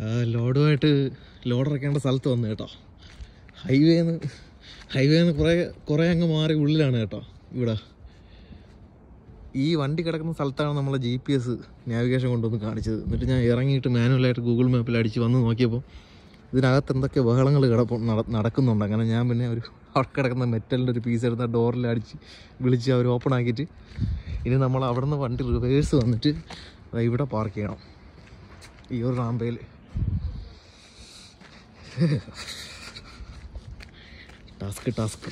ലോഡുമായിട്ട് load ഇറക്കേണ്ട സ്ഥലത്ത് വന്നു കേട്ടോ ഹൈവേന്ന് ഹൈവേന്ന് കുറേ കുറേ അങ്ങ് മാറി ഉള്ളിലാണ് കേട്ടോ ഇവിടെ ഈ വണ്ടി കിടക്കുന്ന സ്ഥലത്താണ് നമ്മളെ ജി പി എസ് നാവിഗേഷൻ കൊണ്ടുവന്ന് കാണിച്ചത് എന്നിട്ട് ഞാൻ ഇറങ്ങിയിട്ട് മാനുവലായിട്ട് ഗൂഗിൾ മാപ്പിൽ അടിച്ച് വന്ന് നോക്കിയപ്പോൾ ഇതിനകത്ത് എന്തൊക്കെ ബഹളങ്ങൾ കിടപ്പ് നട- നടക്കുന്നുണ്ട് അങ്ങനെ ഞാൻ പിന്നെ ഒരു അവിടെ കിടക്കുന്ന മെറ്റലിൻ്റെ ഒരു പീസ് എടുത്ത് ഡോറിൽ അടിച്ച് വിളിച്ച് അവർ ഓപ്പൺ ആക്കിയിട്ട് ഇനി നമ്മൾ അവിടെ നിന്ന് വണ്ടി റിവേഴ്സ് വന്നിട്ട് ദാ ഇവിടെ പാർക്ക് ചെയ്യണം ഈ ഒരു റാമ്പയിൽ ടാസ്ക് ടാസ്ക്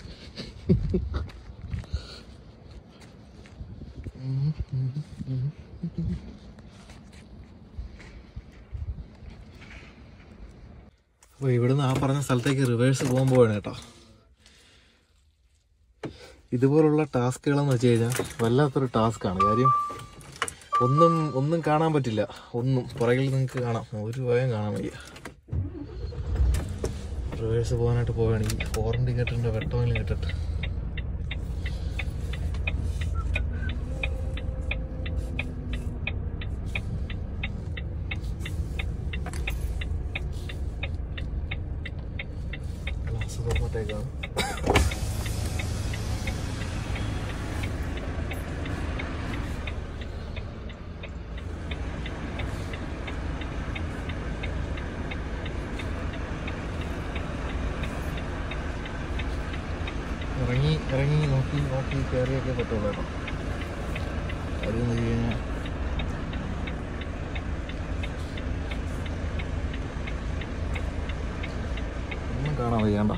അപ്പോൾ ഇവിടുന്ന് ആ പറഞ്ഞ സ്ഥലത്തേക്ക് റിവേഴ്സ് പോകുമ്പോഴാണ് കേട്ടോ ഇതുപോലുള്ള ടാസ്കുകളെന്ന് വെച്ച് കഴിഞ്ഞാൽ വല്ലാത്തൊരു ടാസ്ക്കാണ് കാര്യം ഒന്നും ഒന്നും കാണാൻ പറ്റില്ല ഒന്നും പുറകിൽ നിങ്ങൾക്ക് കാണാം ഒരു ഭയം കാണാൻ വയ്യ റിവേഴ്സ് പോകാനായിട്ട് പോവുകയാണെങ്കിൽ ഫോർ ഇൻഡിക്കേറ്ററിൻ്റെ വെട്ടമെങ്കിലും കിട്ടട്ടെ ഗ്ലാസ് തുറന്നിട്ടേക്കാണ് ഇറങ്ങി ഇറങ്ങി നോക്കി നോക്കി കയറിയൊക്കെ പറ്റുള്ളൂ കേട്ടോ കാര്യം എന്ന് വെച്ച് കഴിഞ്ഞാൽ ഒന്നും കാണാൻ വയ്യാണ്ട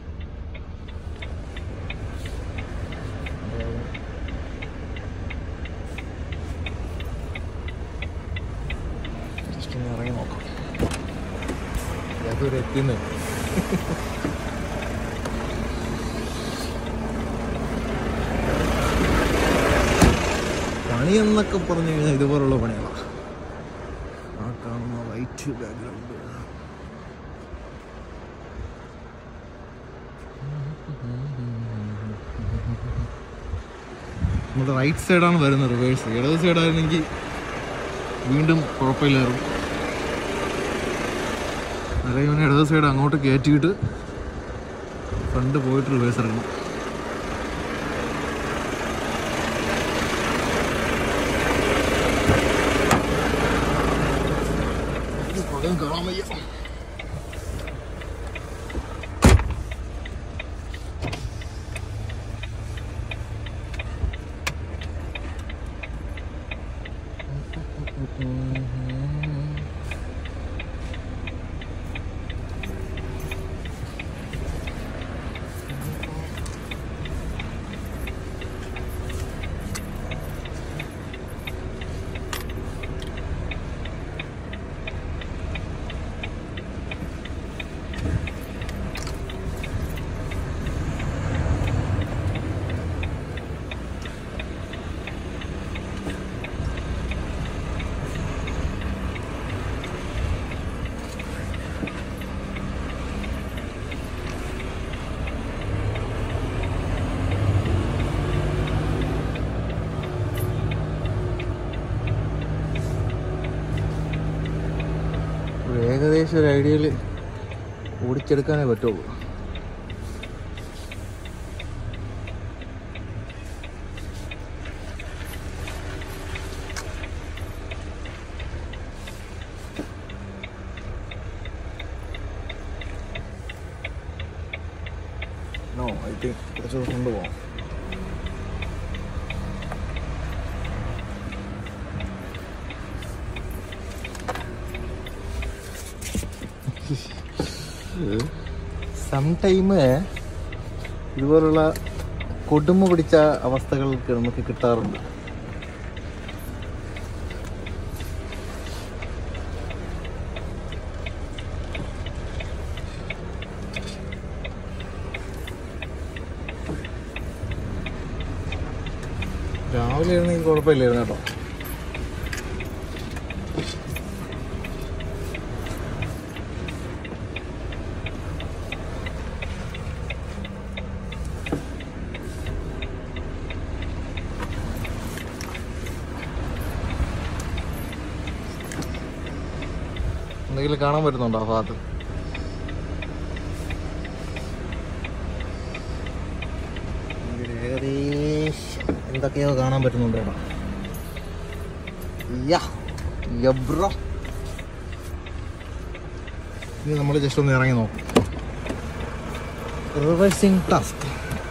ജസ്റ്റ് ഒന്ന് ഇറങ്ങി നോക്കാം ഏതൊരു എത്തിന്ന് പണി എന്നൊക്കെ പറഞ്ഞു കഴിഞ്ഞാൽ ഇതുപോലുള്ള പണികളാണ് ആ കാണുന്ന വൈറ്റ് ബാക്ക്ഗ്രൗണ്ട് നമ്മുടെ റൈറ്റ് സൈഡാണ് വരുന്നത് റിവേഴ്സ് ഇടത് സൈഡായിരുന്നെങ്കിൽ വീണ്ടും കുഴപ്പമില്ലായിരുന്നു അല്ലെങ്കിൽ ഇവനെ ഇടത് സൈഡ് അങ്ങോട്ട് കയറ്റിയിട്ട് ഫ്രണ്ട് പോയിട്ട് റിവേഴ്സ് ഇറങ്ങണം പകരം കാണാൻ വയ്യ ഒരു ഏകദേശം ഒരു ഐഡിയയിൽ ഓടിച്ചെടുക്കാനേ പറ്റുള്ളൂ നോ ഐ തിങ്ക് കുറച്ച് കൊണ്ടുപോകാം സം ടൈം ഇതുപോലുള്ള കൊടുമ പിടിച്ച അവസ്ഥകൾക്ക് നമുക്ക് കിട്ടാറുണ്ട് രാവിലെ ആയിരുന്നെങ്കിൽ കുഴപ്പമില്ലായിരുന്നു കേട്ടോ എന്തെങ്കിലും കാണാൻ പറ്റുന്നുണ്ടോ ആ ഭാഗത്ത് ഇതിൽ ഏകദേശം എന്തൊക്കെയോ കാണാൻ പറ്റുന്നുണ്ട് കേട്ടോ യാ യബ്രോ ഇനി നമ്മൾ ജസ്റ്റ് ഒന്ന് ഇറങ്ങി നോക്കും റിവേഴ്സിംഗ് ടാസ്ക്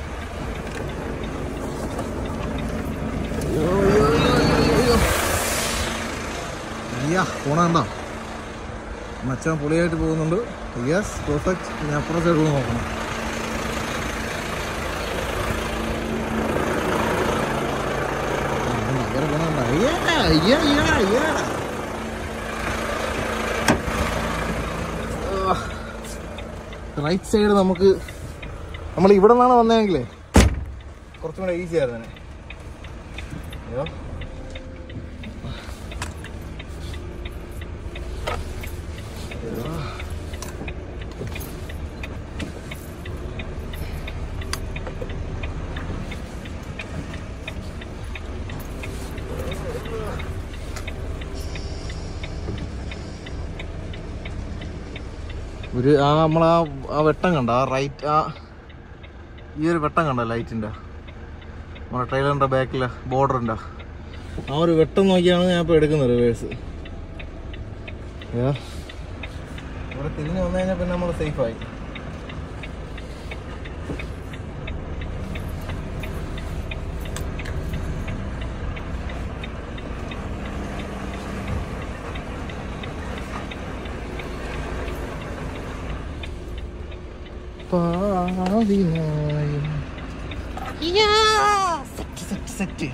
പോണണ്ട മച്ചാൻ പൊളിയായിട്ട് പോകുന്നുണ്ട് യെസ് പെർഫെക്റ്റ് ഇനി അപ്പുറം സൈഡ് നോക്കണം ആ, ഭയങ്കര ഗുണമുണ്ട്. അയ്യാ, അയ്യാ, അയ്യാ, അയ്യാ. റൈറ്റ് സൈഡ് നമുക്ക് നമ്മൾ ഇവിടെ നിന്നാണ് വന്നതെങ്കിലേ കുറച്ചും കൂടെ ഈസി ആയിരുന്നു അയ്യോ ഒരു ആ നമ്മൾ ആ ആ വെട്ടം കണ്ട ആ റൈറ്റ് ആ ഈ ഒരു വെട്ടം കണ്ട ലൈറ്റിൻ്റെ നമ്മുടെ ട്രെയിലറിൻ്റെ ബാക്കിൽ ബോർഡറിൻ്റെ ആ ഒരു വെട്ടം നോക്കിയാണ് ഞാൻ ഇപ്പോൾ എടുക്കുന്നത് റിവേഴ്സ് ഇവിടെ തിരിഞ്ഞ് വന്നു കഴിഞ്ഞാൽ പിന്നെ നമ്മൾ സേഫായി പാതിനായും സെറ്റ് സെറ്റ് സെറ്റ്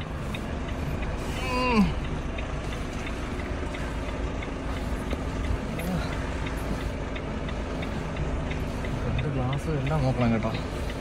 രണ്ട് ഗ്ലാസ് എല്ലാം നോക്കണം കേട്ടോ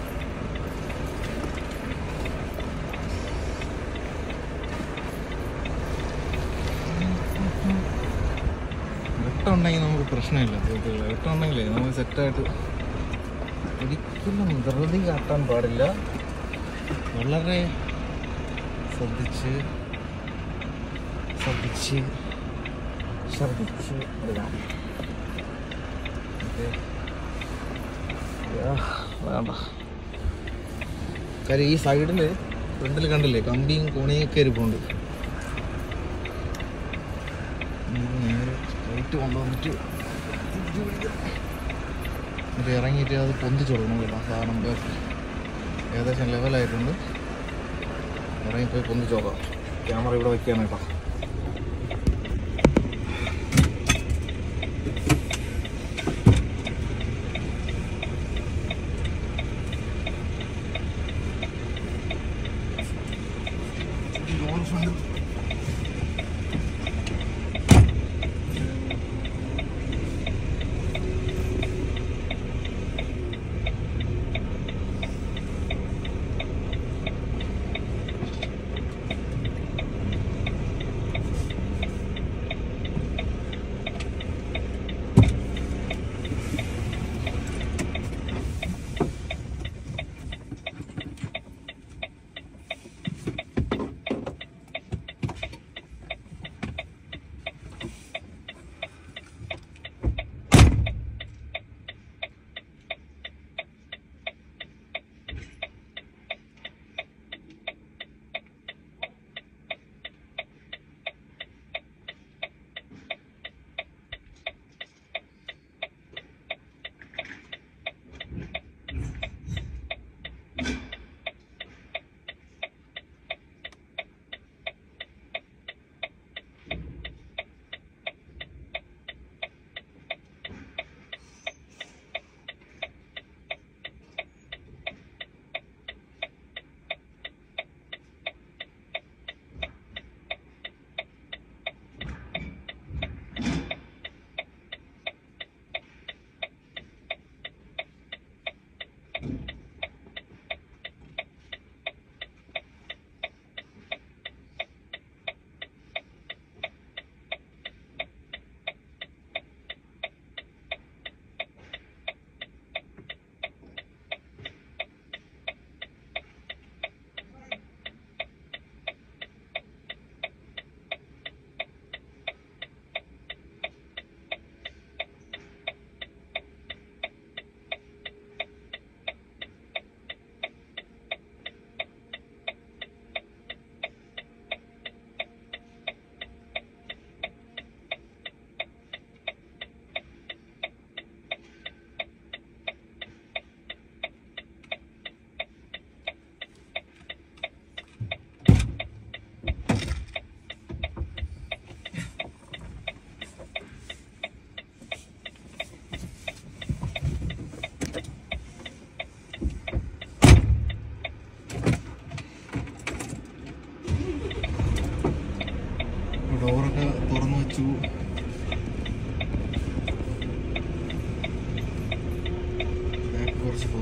വെട്ടമുണ്ടെങ്കിൽ നമുക്ക് പ്രശ്നമില്ല വീട്ടിൽ വെട്ടമുണ്ടെങ്കിലേ നമുക്ക് സെറ്റായിട്ട് ഒരിക്കലും ധൃതി കാട്ടാൻ പാടില്ല വളരെ ശ്രദ്ധിച്ച് ശ്രദ്ധിച്ച് ശ്രദ്ധിച്ച് എടുക്കണം ഓക്കെ വേണ്ട കാര്യം ഈ സൈഡിൽ ഫ്രണ്ടിൽ കണ്ടില്ലേ കമ്പിയും കോണിയൊക്കെ ഇരിപ്പുണ്ട് ഇത് നേരെ സ്ട്രൈറ്റ് കൊണ്ടുവന്നിട്ട് തിരിച്ച് പിടിക്കാം. എന്നിട്ട് ഇറങ്ങിയിട്ട് അത് പൊന്തിച്ച് കൊടുക്കണം കേട്ടോ സാധനം ബാക്കി ഏകദേശം ലെവലായിട്ടുണ്ട് ഇറങ്ങിപ്പോയി പൊന്തിച്ച് നോക്കാം ക്യാമറ ഇവിടെ വയ്ക്കാണ് കേട്ടോ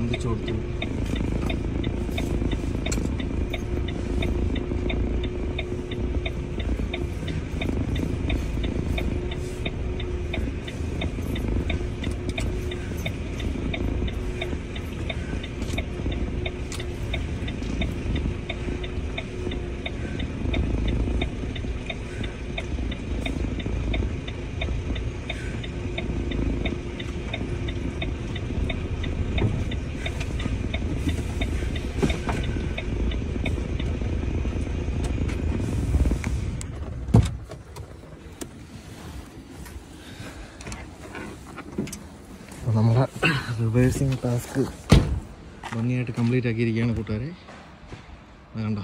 പൊന്തിച്ചു കൊടുത്തു അപ്പോൾ നമ്മളെ റിവേഴ്സിങ് ടാസ്ക് ഭംഗിയായിട്ട് കംപ്ലീറ്റ് ആക്കിയിരിക്കുകയാണ് കൂട്ടുകാരെ വേണ്ട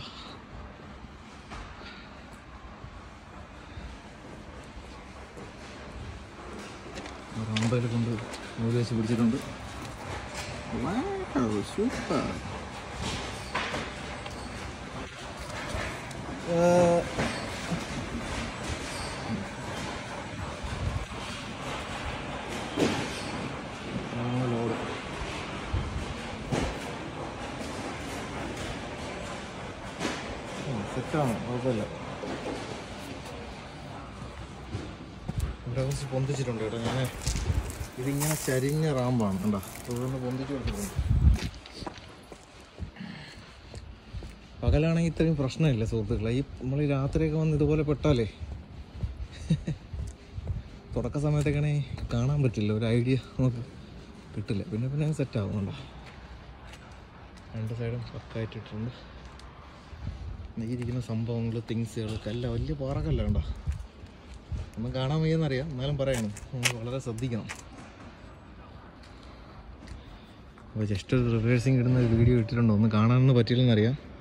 റൗണ്ടയിൽ കൊണ്ട് നൂല് വെച്ച് പിടിച്ചിട്ടുണ്ട് സൂപ്പർ ലോഡ് സെറ്റാണ് കുഴപ്പമില്ല ഇവിടെ കുറച്ച് പൊന്തിച്ചിട്ടുണ്ട് കേട്ടോ ഞാൻ ഇതിങ്ങനെ ചരിഞ്ഞ റാമ്പാണ് കണ്ടോ തുടർന്ന് പൊന്തിച്ച് കൊടുത്തിട്ടുണ്ട് പകലാണെങ്കിൽ ഇത്രയും പ്രശ്നമില്ല സുഹൃത്തുക്കളെ ഈ നമ്മൾ ഈ രാത്രിയൊക്കെ വന്ന് ഇതുപോലെ പെട്ടാലേ തുടക്ക സമയത്തൊക്കെയാണെങ്കിൽ കാണാൻ പറ്റില്ല ഒരു ഐഡിയ നമുക്ക് കിട്ടില്ല പിന്നെ പിന്നെ സെറ്റ് ആവും കണ്ടോ രണ്ട് സൈഡും പക്കായിട്ട് ഇട്ടിട്ടുണ്ട് ഈ ഇരിക്കുന്ന സംഭവങ്ങൾ തിങ്സുകൾ കല്ല വലിയ പാറക്കല്ല കണ്ടോ ഒന്നും കാണാൻ വയ്യെന്നറിയാം എന്നാലും പറയണം നമ്മൾ വളരെ ശ്രദ്ധിക്കണം അപ്പോൾ ജസ്റ്റ് ഒരു റിവേഴ്സിങ് ഇടുന്ന ഒരു വീഡിയോ ഇട്ടിട്ടുണ്ടോ ഒന്ന് കാണാനൊന്നും പറ്റില്ലെന്നറിയാം